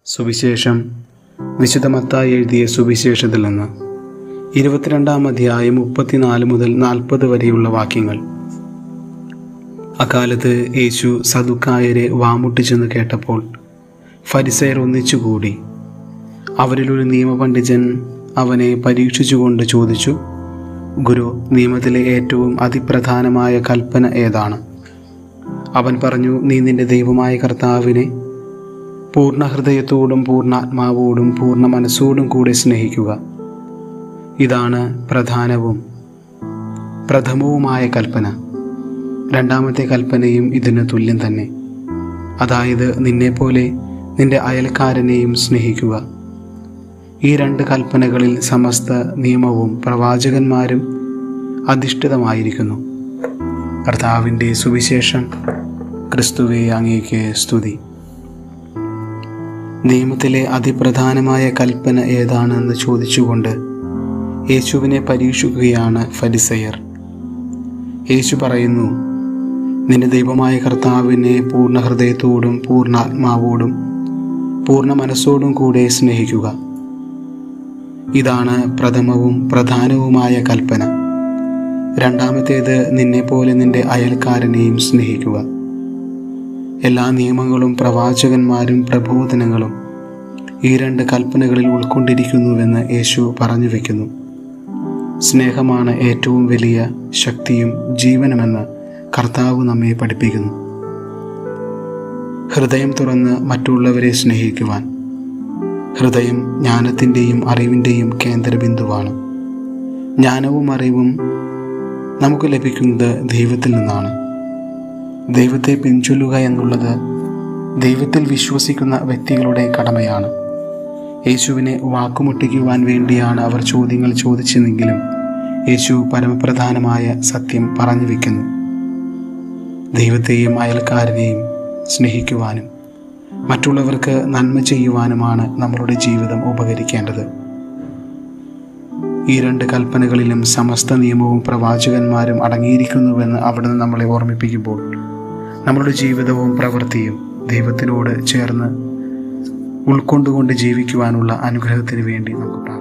സുവിശേഷം വിശുദ്ധ മത്തായി എഴുതിയ സുവിശേഷത്തിൽ നിന്ന് ഇരുപത്തിരണ്ടാം അധ്യായം മുപ്പത്തിനാല് മുതൽ നാൽപ്പത് വരെയുള്ള വാക്യങ്ങൾ അക്കാലത്ത് യേശു സദുക്കായരെ വാമുട്ടിച്ചെന്ന് കേട്ടപ്പോൾ ഫരിസയർ ഒന്നിച്ചുകൂടി അവരിലൊരു നിയമപണ്ഡിതൻ അവനെ പരീക്ഷിച്ചുകൊണ്ട് ചോദിച്ചു ഗുരു നിയമത്തിലെ ഏറ്റവും അതിപ്രധാനമായ കൽപ്പന ഏതാണ് അവൻ പറഞ്ഞു നീ നിന്റെ ദൈവമായ കർത്താവിനെ പൂർണ്ണ ഹൃദയത്തോടും പൂർണ്ണാത്മാവോടും പൂർണ്ണ മനസ്സോടും കൂടെ സ്നേഹിക്കുക ഇതാണ് പ്രധാനവും പ്രഥമവുമായ കൽപ്പന രണ്ടാമത്തെ കൽപ്പനയും ഇതിന് തുല്യം തന്നെ അതായത് നിന്നെപ്പോലെ നിന്റെ അയൽക്കാരനെയും സ്നേഹിക്കുക ഈ രണ്ട് കൽപ്പനകളിൽ സമസ്ത നിയമവും പ്രവാചകന്മാരും അധിഷ്ഠിതമായിരിക്കുന്നു കർത്താവിൻ്റെ സുവിശേഷം ക്രിസ്തുവെ അങ്ങേക്ക് സ്തുതി നിയമത്തിലെ അതിപ്രധാനമായ കൽപ്പന ഏതാണെന്ന് ചോദിച്ചുകൊണ്ട് യേശുവിനെ പരീക്ഷിക്കുകയാണ് ഫരിസയർ യേശു പറയുന്നു നിന്റെ ദൈവമായ കർത്താവിനെ പൂർണ്ണ ഹൃദയത്തോടും പൂർണ്ണാത്മാവോടും പൂർണ്ണ മനസ്സോടും കൂടെ സ്നേഹിക്കുക ഇതാണ് പ്രഥമവും പ്രധാനവുമായ കൽപ്പന രണ്ടാമത്തേത് നിന്നെപ്പോലെ നിന്റെ അയൽക്കാരനെയും സ്നേഹിക്കുക എല്ലാ നിയമങ്ങളും പ്രവാചകന്മാരും പ്രബോധനങ്ങളും ഈ രണ്ട് കൽപ്പനകളിൽ ഉൾക്കൊണ്ടിരിക്കുന്നുവെന്ന് യേശു പറഞ്ഞു വയ്ക്കുന്നു സ്നേഹമാണ് ഏറ്റവും വലിയ ശക്തിയും ജീവനുമെന്ന് കർത്താവ് നമ്മെ പഠിപ്പിക്കുന്നു ഹൃദയം തുറന്ന് മറ്റുള്ളവരെ സ്നേഹിക്കുവാൻ ഹൃദയം ജ്ഞാനത്തിൻ്റെയും അറിവിൻ്റെയും കേന്ദ്രബിന്ദുവാണ് ജ്ഞാനവും അറിവും നമുക്ക് ലഭിക്കുന്നത് ദൈവത്തിൽ നിന്നാണ് ദൈവത്തെ പിൻചൊല്ലുക എന്നുള്ളത് ദൈവത്തിൽ വിശ്വസിക്കുന്ന വ്യക്തികളുടെ കടമയാണ് യേശുവിനെ വാക്കുമുട്ടിക്കുവാൻ വേണ്ടിയാണ് അവർ ചോദ്യങ്ങൾ ചോദിച്ചതെങ്കിലും യേശു പരമപ്രധാനമായ സത്യം പറഞ്ഞു വയ്ക്കുന്നു ദൈവത്തെയും അയൽക്കാരനെയും സ്നേഹിക്കുവാനും മറ്റുള്ളവർക്ക് നന്മ ചെയ്യുവാനുമാണ് നമ്മളുടെ ജീവിതം ഉപകരിക്കേണ്ടത് ഈ രണ്ട് കൽപ്പനകളിലും സമസ്ത നിയമവും പ്രവാചകന്മാരും അടങ്ങിയിരിക്കുന്നുവെന്ന് അവിടുന്ന് നമ്മളെ ഓർമ്മിപ്പിക്കുമ്പോൾ നമ്മളുടെ ജീവിതവും പ്രവൃത്തിയും ദൈവത്തിനോട് ചേർന്ന് ഉൾക്കൊണ്ടുകൊണ്ട് ജീവിക്കുവാനുള്ള അനുഗ്രഹത്തിന് വേണ്ടി നമുക്ക് പ്രാർത്ഥിക്കാം